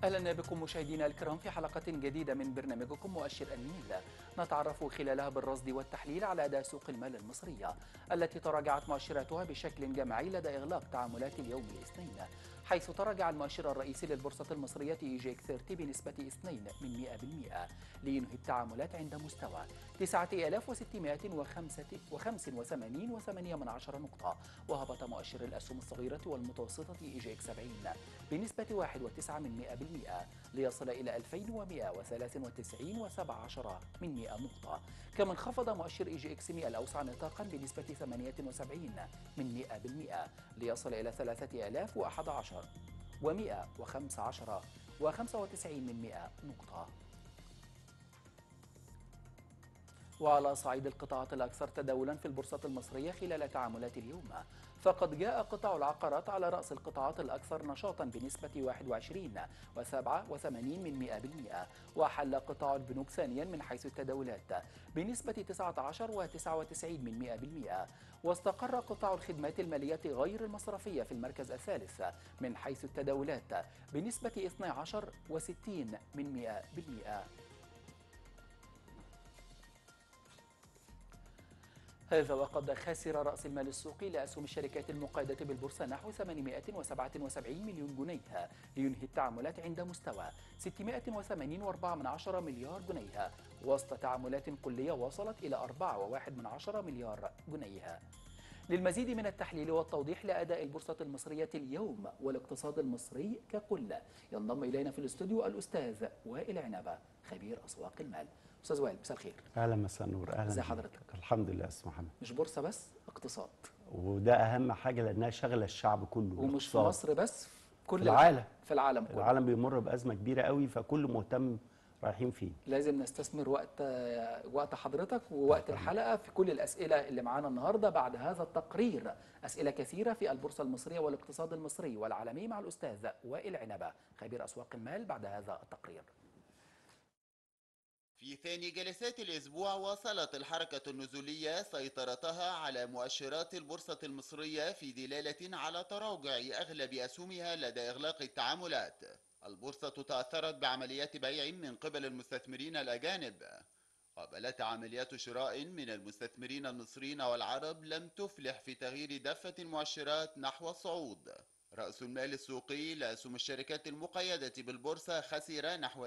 اهلا بكم مشاهدينا الكرام في حلقه جديده من برنامجكم مؤشر النيل نتعرف خلالها بالرصد والتحليل على اداء سوق المال المصريه التي تراجعت مؤشراتها بشكل جماعي لدى اغلاق تعاملات اليوم الاثنين حيث تراجع المؤشر الرئيسي للبورصه المصريه ايجيك 30 بنسبه 2 من 100% لينهي التعاملات عند مستوى 9685 و8 من عشرة نقطه وهبط مؤشر الاسهم الصغيره والمتوسطه ايجيك 70 بنسبه 1.9 من 100% ليصل إلى 2193 و17 من 100 نقطة كما انخفض مؤشر إي جي إكس 100 الأوسع نطاقا بنسبة 78 من 100% ليصل إلى 3011 و115 و95 من 100 نقطة وعلى صعيد القطاعات الأكثر تداولا في البورصة المصرية خلال تعاملات اليوم فقد جاء قطاع العقارات على رأس القطاعات الأكثر نشاطا بنسبة 21 و87 من 100% وحل قطاع البنوك ثانيا من حيث التداولات بنسبة 19 و99 من 100% واستقر قطاع الخدمات المالية غير المصرفية في المركز الثالث من حيث التداولات بنسبة 12 و60 من 100% هذا وقد خسر رأس المال السوقي لأسهم الشركات المقيدة بالبورصة نحو 877 مليون جنيه لينهي التعاملات عند مستوى 680.4 مليار جنيه وسط تعاملات كلية وصلت إلى 4.1 مليار جنيه للمزيد من التحليل والتوضيح لأداء البورصة المصرية اليوم والاقتصاد المصري ككل ينضم إلينا في الاستوديو الأستاذ وائل عنبة خبير أسواق المال أستاذ وائل مساء الخير اهلا مساء النور اهلا ازي بيك. حضرتك؟ الحمد لله يا استاذ محمد مش بورصة بس اقتصاد وده اهم حاجه لانها شغله الشعب كله ومش في الاقتصاد. مصر بس في كل في العالم. في العالم كله العالم بيمر بازمه كبيره قوي فكله مهتم رايحين فيه لازم نستثمر وقت وقت حضرتك ووقت الحلقه في كل الاسئله اللي معانا النهارده بعد هذا التقرير اسئله كثيره في البورصه المصريه والاقتصاد المصري والعالمي مع الاستاذ وائل عنبه خبير اسواق المال بعد هذا التقرير في ثاني جلسات الأسبوع واصلت الحركة النزولية سيطرتها على مؤشرات البورصة المصرية في دلالة على تراجع أغلب أسهمها لدى إغلاق التعاملات. البورصة تأثرت بعمليات بيع من قبل المستثمرين الأجانب. قابلت عمليات شراء من المستثمرين المصريين والعرب لم تفلح في تغيير دفة المؤشرات نحو الصعود. رأس المال السوقي لأسهم الشركات المقيدة بالبورصة خسر نحو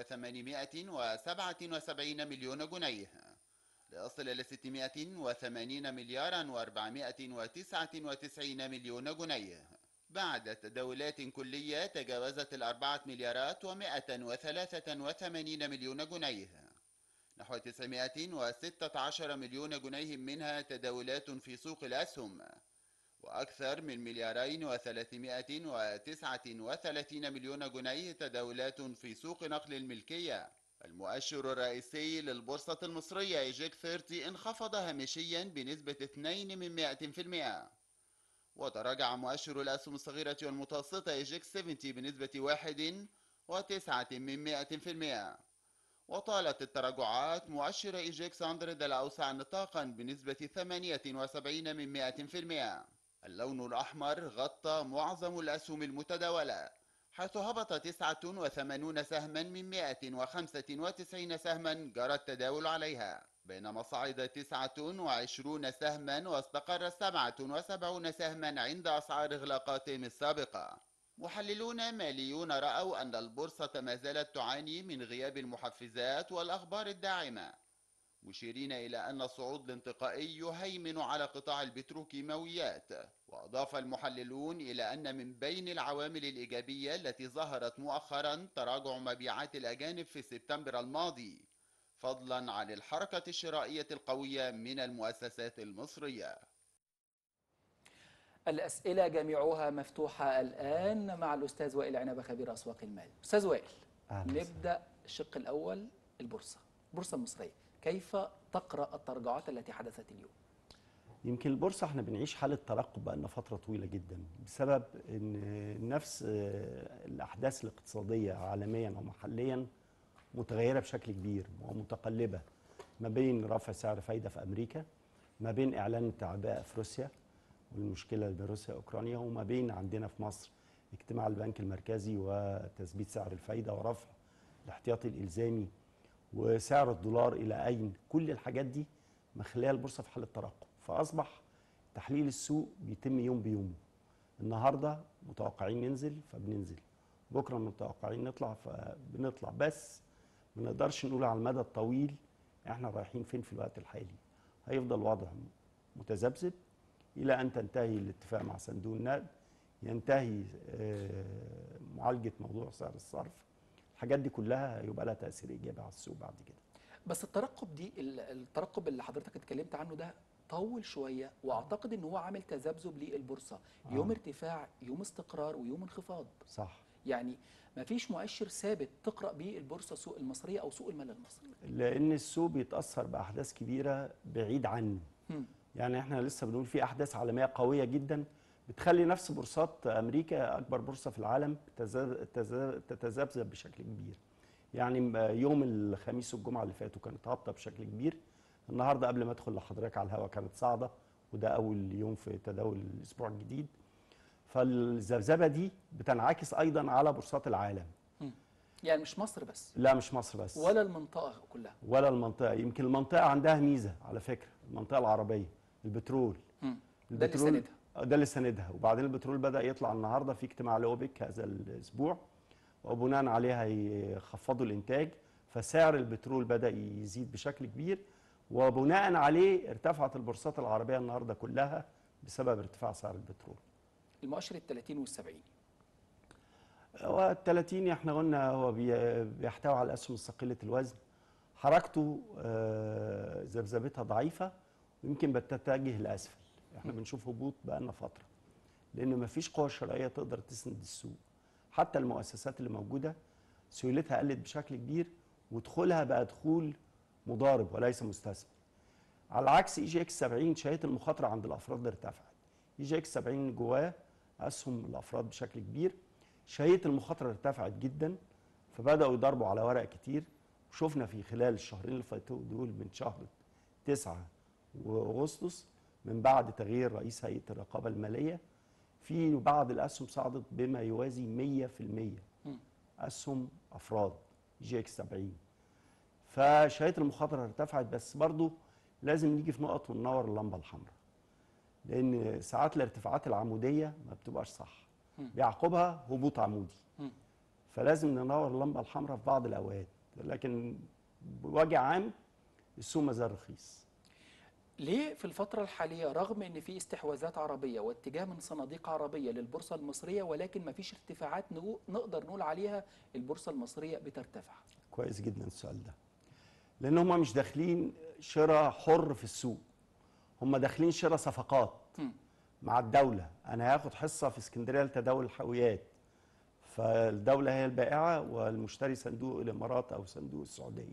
877 مليون جنيه ليصل إلى 680 مليارا و499 مليون جنيه بعد تداولات كلية تجاوزت الأربعة مليارات و183 مليون جنيه نحو 916 مليون جنيه منها تداولات في سوق الأسهم وأكثر من مليارين وثلاثمائة وتسعة وثلاثين مليون جنيه تداولات في سوق نقل الملكية المؤشر الرئيسي للبورصة المصرية إيجيك 30 انخفض هامشيا بنسبة 2 من 100% وتراجع مؤشر الأسهم الصغيرة والمتوسطة إيجيك 70 بنسبة 1 وتسعة من 100% وطالت التراجعات مؤشر إيجيكس 100 الأوسع نطاقا بنسبة 78 من 100% اللون الأحمر غطى معظم الأسهم المتداولة حيث هبط 89 سهما من 195 سهما جرى التداول عليها بينما صعد 29 سهما واستقر 77 سهما عند أسعار إغلاقاتهم السابقة محللون ماليون رأوا أن البورصة ما زالت تعاني من غياب المحفزات والأخبار الداعمة مشيرين إلى أن الصعود الانتقائي يهيمن على قطاع البتروكيماويات وأضاف المحللون إلى أن من بين العوامل الإيجابية التي ظهرت مؤخرا تراجع مبيعات الأجانب في سبتمبر الماضي فضلا عن الحركة الشرائية القوية من المؤسسات المصرية الاسئله جميعها مفتوحه الان مع الاستاذ وائل عنبه خبير اسواق المال استاذ وائل أهلا نبدا الشق الاول البورصه البورصه المصريه كيف تقرا التراجعات التي حدثت اليوم يمكن البورصه احنا بنعيش حاله ترقب بقالنا فتره طويله جدا بسبب ان نفس آه، الاحداث الاقتصاديه عالميا ومحليا متغيره بشكل كبير ومتقلبه ما بين رفع سعر فايده في امريكا ما بين اعلان التعبئه في روسيا والمشكله بين روسيا واوكرانيا وما بين عندنا في مصر اجتماع البنك المركزي وتثبيت سعر الفايده ورفع الاحتياطي الالزامي وسعر الدولار الى اين كل الحاجات دي مخليه البورصه في حاله ترقب فاصبح تحليل السوق بيتم يوم بيومه النهارده متوقعين ننزل فبننزل بكره متوقعين نطلع فبنطلع بس ما نقدرش نقول على المدى الطويل احنا رايحين فين في الوقت الحالي هيفضل وضع متذبذب الى ان تنتهي الاتفاق مع صندوق النقد ينتهي آه، معالجه موضوع سعر الصرف الحاجات دي كلها هيبقى لها تاثير ايجابي على السوق بعد كده بس الترقب دي ال- الترقب اللي حضرتك اتكلمت عنه ده طول شويه واعتقد ان هو عامل تذبذب للبورصه يوم آه. ارتفاع يوم استقرار ويوم انخفاض صح يعني ما فيش مؤشر ثابت تقرا بيه البورصه سوق المصريه او سوق المال المصري لان السوق بيتاثر باحداث كبيره بعيد عنه مم. يعني احنا لسه بنقول في احداث عالميه قويه جدا بتخلي نفس بورصات امريكا اكبر بورصه في العالم تتذ- تتذ- تتذبذب بشكل كبير يعني م- يوم الخميس والجمعه اللي فاتوا كانت هابطه بشكل كبير النهارده قبل ما ادخل لحضرتك على الهواء كانت صاعده وده اول يوم في تداول الاسبوع الجديد فالذبذبه دي بتنعكس ايضا على بورصات العالم يعني مش مصر بس لا مش مصر بس ولا المنطقه كلها ولا المنطقه يمكن المنطقه عندها ميزه على فكره المنطقه العربيه البترول مم. ده اللي البترول- ساندها. آه، ده اللي ساندها وبعدين البترول بدا يطلع النهارده في اجتماع لاوبك هذا الاسبوع وبناء عليه هيخفضوا الانتاج فسعر البترول بدا يزيد بشكل كبير وبناء عليه ارتفعت البورصات العربيه النهارده كلها بسبب ارتفاع سعر البترول المؤشر ال 30 وال 70 هو ال 30 احنا قلنا هو بي- بيحتوي على الاسهم الثقيله الوزن حركته آه، ذبذبتها ضعيفه ويمكن بتتجه لاسفل احنا بنشوف هبوط بقالنا فتره لان مفيش قوه شرائيه تقدر تسند السوق حتى المؤسسات اللي موجوده سيولتها قلت بشكل كبير ودخولها بقى دخول مضارب وليس مستثمر على العكس اي جي اكس 70 شهيه المخاطره عند الافراد ارتفعت اي جي اكس 70 جواه اسهم الافراد بشكل كبير شهيه المخاطره ارتفعت جدا فبداوا يضربوا على ورق كتير وشفنا في خلال الشهرين اللي فاتوا دول من شهر 9 واغسطس من بعد تغيير رئيس هيئه الرقابه الماليه في بعض الاسهم صعدت بما يوازي 100% اسهم افراد جي اكس 70 فشهيه المخاطره ارتفعت بس برضو لازم نيجي في نقط وننور اللمبه الحمراء لان ساعات الارتفاعات العموديه ما بتبقاش صح بيعقبها هبوط عمودي مم. فلازم ننور اللمبه الحمراء في بعض الاوقات لكن بوجه عام السوق ما زال رخيص ليه في الفترة الحالية رغم ان في استحواذات عربية واتجاه من صناديق عربية للبورصة المصرية ولكن ما فيش ارتفاعات نقو- نقدر نقول عليها البورصة المصرية بترتفع كويس جدا السؤال ده لان هم مش داخلين شراء حر في السوق هم داخلين شراء صفقات مم. مع الدوله انا هاخد حصه في اسكندريه لتداول الحاويات فالدوله هي البائعه والمشتري صندوق الامارات او صندوق السعوديه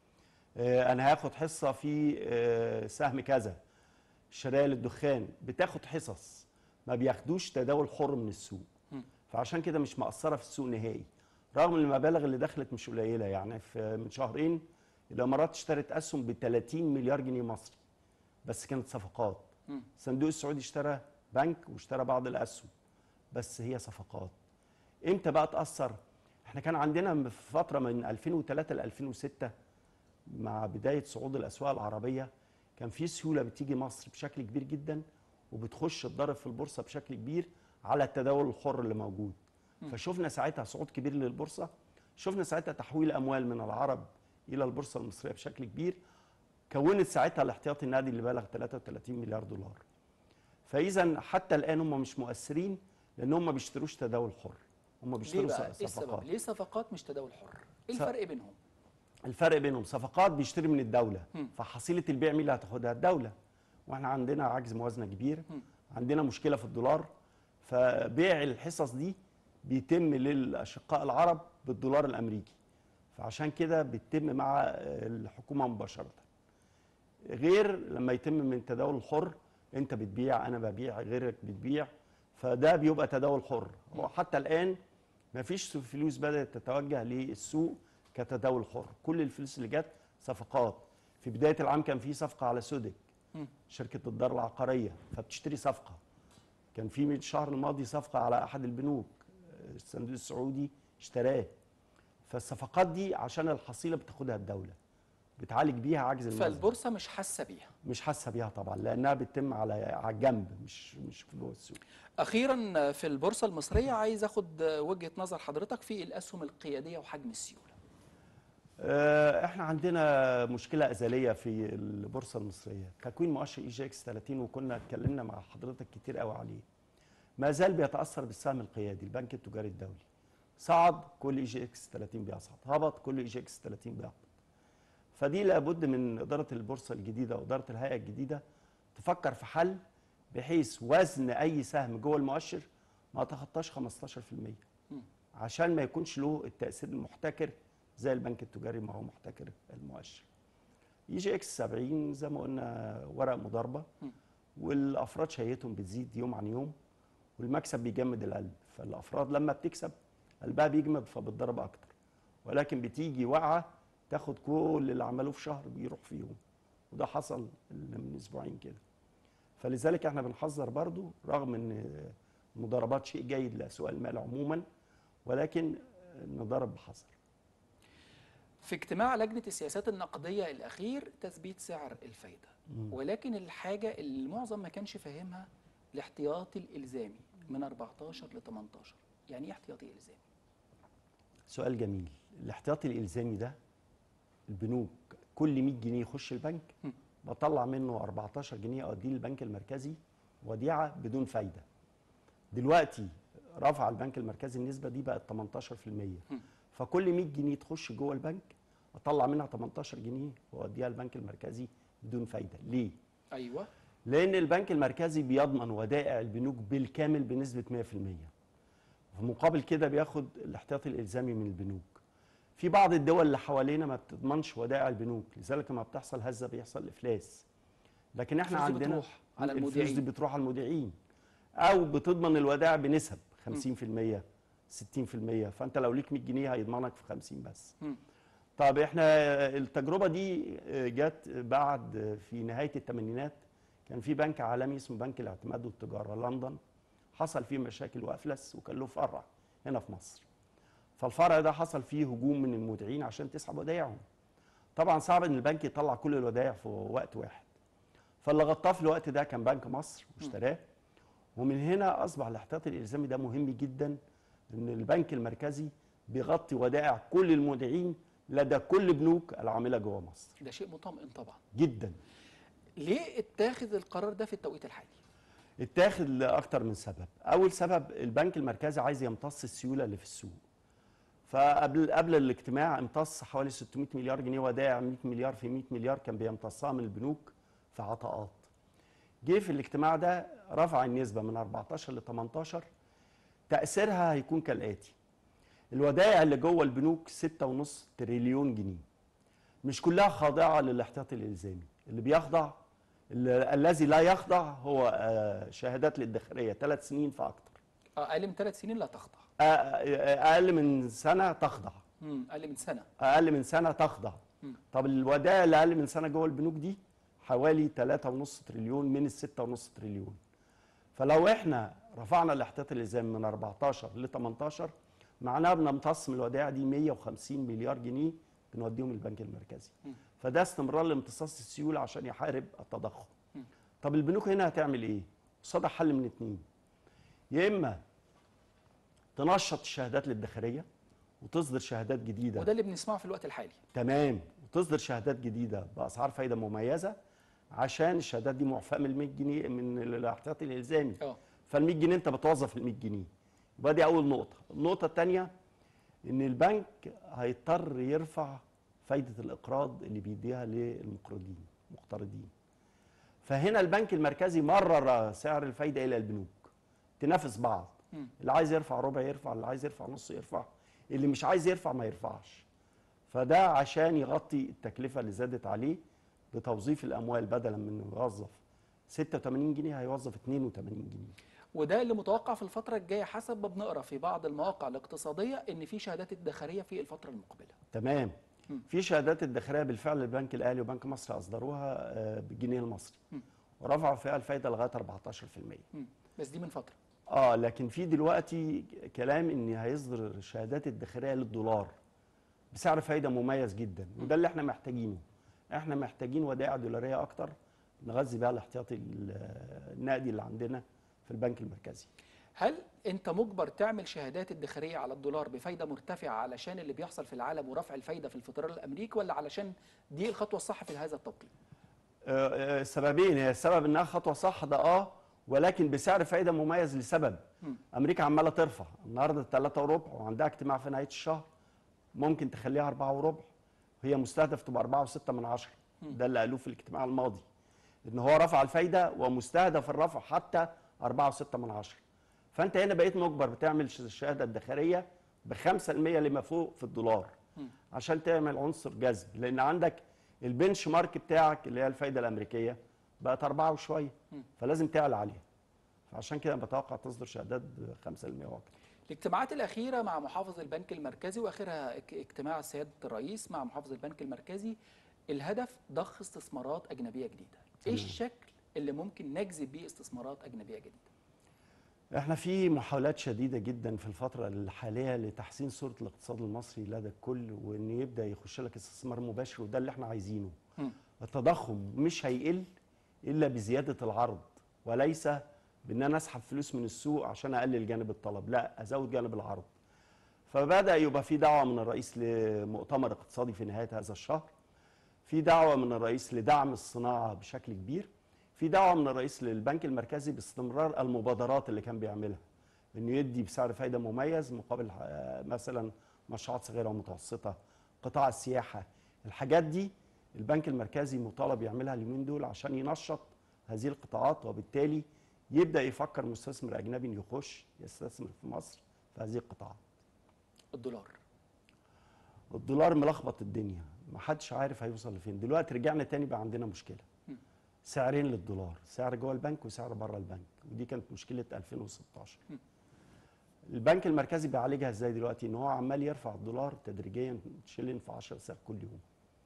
آه، انا هاخد حصه في آه، سهم كذا شراية للدخان بتاخد حصص ما بياخدوش تداول حر من السوق فعشان كده مش مأثرة في السوق نهائي رغم المبالغ اللي دخلت مش قليلة يعني في من شهرين الإمارات اشترت أسهم ب 30 مليار جنيه مصري بس كانت صفقات الصندوق السعودي اشترى بنك واشترى بعض الأسهم بس هي صفقات امتى بقى تأثر احنا كان عندنا في فترة من 2003 ل 2006 مع بداية صعود الأسواق العربية كان في سيولة بتيجي مصر بشكل كبير جدا وبتخش تضرب في البورصة بشكل كبير على التداول الحر اللي موجود فشفنا ساعتها صعود كبير للبورصة شفنا ساعتها تحويل أموال من العرب إلى البورصة المصرية بشكل كبير كونت ساعتها الاحتياطي النقدي اللي بلغ 33 مليار دولار فإذا حتى الآن هم مش مؤثرين لأن هم ما بيشتروش تداول حر هم ليه بيشتروا بقى؟ ايه صفقات السبب؟ ليه صفقات مش تداول حر؟ ايه س- الفرق بينهم؟ الفرق بينهم صفقات بيشتري من الدوله فحصيله البيع مين اللي هتاخدها الدوله واحنا عندنا عجز موازنه كبير عندنا مشكله في الدولار فبيع الحصص دي بيتم للاشقاء العرب بالدولار الامريكي فعشان كده بيتم مع الحكومه مباشره غير لما يتم من تداول حر انت بتبيع انا ببيع غيرك بتبيع فده بيبقى تداول حر هو حتى الان ما فيش فلوس بدات تتوجه للسوق كتداول حر كل الفلوس اللي جت صفقات في بدايه العام كان في صفقه على سودك شركه الدار العقاريه فبتشتري صفقه كان في من الشهر الماضي صفقه على احد البنوك الصندوق السعودي اشتراه فالصفقات دي عشان الحصيله بتاخدها الدوله بتعالج بيها عجز المخزن فالبورصه مش حاسه بيها مش حاسه بيها طبعا لانها بتتم على على الجنب مش مش في جوه السوق اخيرا في البورصه المصريه عايز اخد وجهه نظر حضرتك في الاسهم القياديه وحجم السيوله آه، احنا عندنا مشكله ازليه في البورصه المصريه تكوين مؤشر اي جي اكس 30 وكنا اتكلمنا مع حضرتك كتير قوي عليه ما زال بيتاثر بالسهم القيادي البنك التجاري الدولي صعد كل اي جي اكس 30 بيصعد هبط كل اي جي اكس 30 بيهبط فدي لابد من اداره البورصه الجديده واداره الهيئه الجديده تفكر في حل بحيث وزن اي سهم جوه المؤشر ما تخطاش 15% عشان ما يكونش له التاثير المحتكر زي البنك التجاري ما هو محتكر المؤشر اي جي اكس 70 زي ما قلنا ورق مضاربه والافراد شهيتهم بتزيد يوم عن يوم والمكسب بيجمد القلب فالافراد لما بتكسب قلبها بيجمد فبتضرب اكتر ولكن بتيجي واقعه تاخد كل اللي عملوه في شهر بيروح في يوم وده حصل من اسبوعين كده فلذلك احنا بنحذر برضو رغم ان المضاربات شيء جيد لاسواق المال عموما ولكن نضرب بحذر في اجتماع لجنه السياسات النقديه الاخير تثبيت سعر الفايده ولكن الحاجه اللي المعظم ما كانش فاهمها الاحتياطي الالزامي من 14 ل 18 يعني ايه احتياطي الزامي سؤال جميل الاحتياطي الالزامي ده البنوك كل 100 جنيه يخش البنك م. بطلع منه 14 جنيه اوديه للبنك المركزي وديعه بدون فايده دلوقتي رفع البنك المركزي النسبه دي بقت 18% فكل 100 جنيه تخش جوه البنك اطلع منها 18 جنيه واوديها البنك المركزي بدون فايده ليه ايوه لان البنك المركزي بيضمن ودائع البنوك بالكامل بنسبه 100% في مقابل كده بياخد الاحتياطي الالزامي من البنوك في بعض الدول اللي حوالينا ما بتضمنش ودائع البنوك لذلك لما بتحصل هزه بيحصل افلاس لكن احنا الفلوس دي عندنا بتروح على الفلوس المودعين. دي بتروح على المودعين او بتضمن الودائع بنسب 50% 60% فانت لو ليك 100 جنيه هيضمنك في 50 بس مم. طب احنا التجربه دي جت بعد في نهايه الثمانينات كان في بنك عالمي اسمه بنك الاعتماد والتجاره لندن حصل فيه مشاكل وافلس وكان له فرع هنا في مصر فالفرع ده حصل فيه هجوم من المودعين عشان تسحب ودائعهم طبعا صعب ان البنك يطلع كل الودائع في وقت واحد فاللي غطاه في الوقت ده كان بنك مصر واشتراه ومن هنا اصبح الاحتياطي الالزامي ده مهم جدا ان البنك المركزي بيغطي ودائع كل المودعين لدى كل بنوك العامله جوه مصر ده شيء مطمئن طبعا جدا ليه اتاخذ القرار ده في التوقيت الحالي اتاخد لاكتر من سبب اول سبب البنك المركزي عايز يمتص السيوله اللي في السوق فقبل قبل الاجتماع امتص حوالي 600 مليار جنيه ودائع 100 مليار في 100 مليار كان بيمتصها من البنوك في عطاءات جه في الاجتماع ده رفع النسبه من 14 ل 18 تاثيرها هيكون كالاتي الودائع اللي جوه البنوك 6.5 تريليون جنيه مش كلها خاضعه للاحتياطي الالزامي اللي بيخضع اللي- الذي لا يخضع هو آه، شهادات الادخاريه ثلاث سنين فاكتر اقل من ثلاث سنين لا تخضع آه، آه، اقل من سنه تخضع مم. اقل من سنه اقل من سنه تخضع مم. طب الودائع اللي اقل من سنه جوه البنوك دي حوالي 3.5 تريليون من ال 6.5 تريليون فلو احنا رفعنا الاحتياطي الالزامي من 14 ل 18 معناها بنمتص من الودائع دي 150 مليار جنيه بنوديهم البنك المركزي فده استمرار لامتصاص السيوله عشان يحارب التضخم طب البنوك هنا هتعمل ايه قصادها حل من اتنين يا اما تنشط الشهادات الادخاريه وتصدر شهادات جديده وده اللي بنسمعه في الوقت الحالي تمام وتصدر شهادات جديده باسعار فايده مميزه عشان الشهادات دي معفاه من ال 100 جنيه من الاحتياطي الالزامي اه فال 100 جنيه انت بتوظف ال 100 جنيه يبقى دي اول نقطه النقطه الثانيه ان البنك هيضطر يرفع فايده الاقراض اللي بيديها للمقرضين مقترضين فهنا البنك المركزي مرر سعر الفايده الى البنوك تنافس بعض مم. اللي عايز يرفع ربع يرفع اللي عايز يرفع نص يرفع اللي مش عايز يرفع ما يرفعش فده عشان يغطي التكلفه اللي زادت عليه بتوظيف الاموال بدلا من يوظف 86 جنيه هيوظف 82 جنيه وده اللي متوقع في الفتره الجايه حسب ما بنقرا في بعض المواقع الاقتصاديه ان في شهادات ادخاريه في الفتره المقبله تمام مم. في شهادات ادخاريه بالفعل البنك الاهلي وبنك مصر اصدروها آه، بالجنيه المصري مم. ورفعوا فيها الفايده لغايه 14% مم. بس دي من فتره اه لكن في دلوقتي كلام ان هيصدر الشهادات الادخاريه للدولار بسعر فايده مميز جدا وده اللي احنا محتاجينه احنا محتاجين ودائع دولاريه اكتر نغذي بيها الاحتياطي ال- النقدي اللي عندنا في البنك المركزي هل انت مجبر تعمل شهادات ادخاريه على الدولار بفايده مرتفعه علشان اللي بيحصل في العالم ورفع الفايده في الفدرالي الامريكي ولا علشان دي الخطوه الصح في هذا التوقيت؟ آه، آه، سببين هي السبب انها خطوه صح ده اه ولكن بسعر فايده مميز لسبب مم. امريكا عماله ترفع النهارده 3 وربع وعندها اجتماع في نهايه الشهر ممكن تخليها 4 وربع هي مستهدف تبقى 4 و6 من عشرة ده اللي قالوه في الاجتماع الماضي ان هو رفع الفايده ومستهدف الرفع حتى 4 و6 من عشرة فانت هنا بقيت مجبر بتعمل ش- الشهاده الادخاريه ب 5% لما فوق في الدولار عشان تعمل عنصر جذب لان عندك البنش مارك بتاعك اللي هي الفايده الامريكيه بقت 4 وشويه فلازم تعلى عليها فعشان كده بتوقع تصدر شهادات ب 5% واكتر الاجتماعات الأخيرة مع محافظ البنك المركزي وآخرها اك- اجتماع سيادة الرئيس مع محافظ البنك المركزي الهدف ضخ استثمارات أجنبية جديدة إيه تمام. الشكل اللي ممكن نجذب بيه استثمارات أجنبية جديدة احنا في محاولات شديده جدا في الفتره الحاليه لتحسين صوره الاقتصاد المصري لدى الكل وان يبدا يخش لك استثمار مباشر وده اللي احنا عايزينه مم. التضخم مش هيقل الا بزياده العرض وليس بان انا اسحب فلوس من السوق عشان اقلل جانب الطلب لا ازود جانب العرض فبدا يبقى في دعوه من الرئيس لمؤتمر اقتصادي في نهايه هذا الشهر في دعوه من الرئيس لدعم الصناعه بشكل كبير في دعوه من الرئيس للبنك المركزي باستمرار المبادرات اللي كان بيعملها انه يدي بسعر فايده مميز مقابل آه، مثلا مشروعات صغيره ومتوسطه قطاع السياحه الحاجات دي البنك المركزي مطالب يعملها اليومين دول عشان ينشط هذه القطاعات وبالتالي يبدا يفكر مستثمر اجنبي انه يخش يستثمر في مصر في هذه القطاعات الدولار الدولار ملخبط الدنيا ما حدش عارف هيوصل لفين دلوقتي رجعنا تاني بقى عندنا مشكله سعرين للدولار سعر جوه البنك وسعر بره البنك ودي كانت مشكله 2016 البنك المركزي بيعالجها ازاي دلوقتي ان هو عمال يرفع الدولار تدريجيا شيلين في 10 سعر كل يوم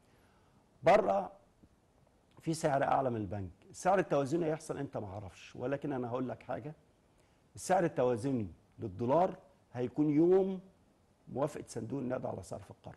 بره في سعر اعلى من البنك السعر التوازني هيحصل امتى ما اعرفش ولكن انا هقول لك حاجه السعر التوازني للدولار هيكون يوم موافقه صندوق النقد على صرف القرض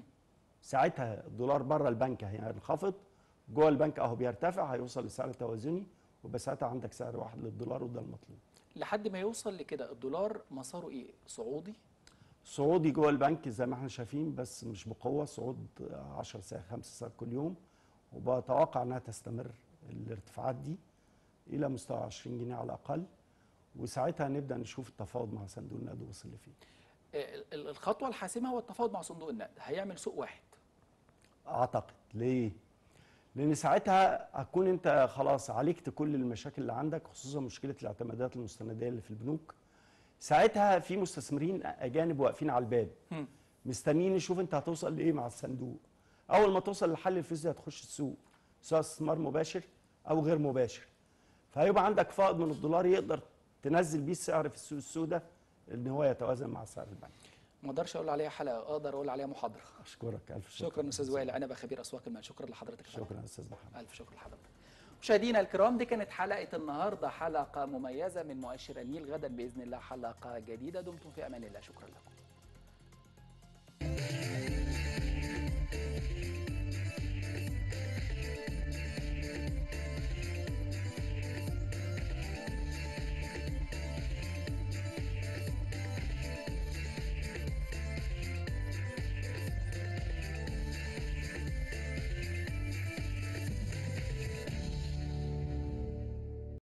ساعتها الدولار بره البنك هينخفض جوه البنك اهو بيرتفع هيوصل لسعر توازني وبس ساعتها عندك سعر واحد للدولار وده المطلوب لحد ما يوصل لكده الدولار مساره إيه؟ صعودي صعودي جوه البنك زي ما احنا شايفين بس مش بقوه صعود 10 ساعات 5 ساعات كل يوم وبتوقع انها تستمر الارتفاعات دي الى مستوى 20 جنيه على الاقل وساعتها نبدا نشوف التفاوض مع صندوق النقد وصل لفين ال- ال- الخطوة الحاسمة هو التفاوض مع صندوق النقد هيعمل سوق واحد اعتقد ليه لان ساعتها هتكون انت خلاص عالجت كل المشاكل اللي عندك خصوصا مشكله الاعتمادات المستنديه اللي في البنوك ساعتها في مستثمرين اجانب واقفين على الباب هم. مستنيين نشوف انت هتوصل لايه مع الصندوق اول ما توصل لحل الفلوس دي هتخش السوق سواء استثمار مباشر او غير مباشر فهيبقى عندك فائض من الدولار يقدر تنزل بيه السعر في السوق السوداء ان هو يتوازن مع سعر البنك ما اقدرش اقول عليها حلقة اقدر اقول عليها محاضرة اشكرك الف شكر شكرا استاذ وائل عنبة خبير اسواق المال شكرا لحضرتك يا فندم. شكرا استاذ محمد ألف شكر لحضرتك مشاهدينا الكرام دي كانت حلقة النهاردة حلقة مميزة من مؤشر النيل غدا بإذن الله حلقة جديدة دمتم في أمان الله شكرا لكم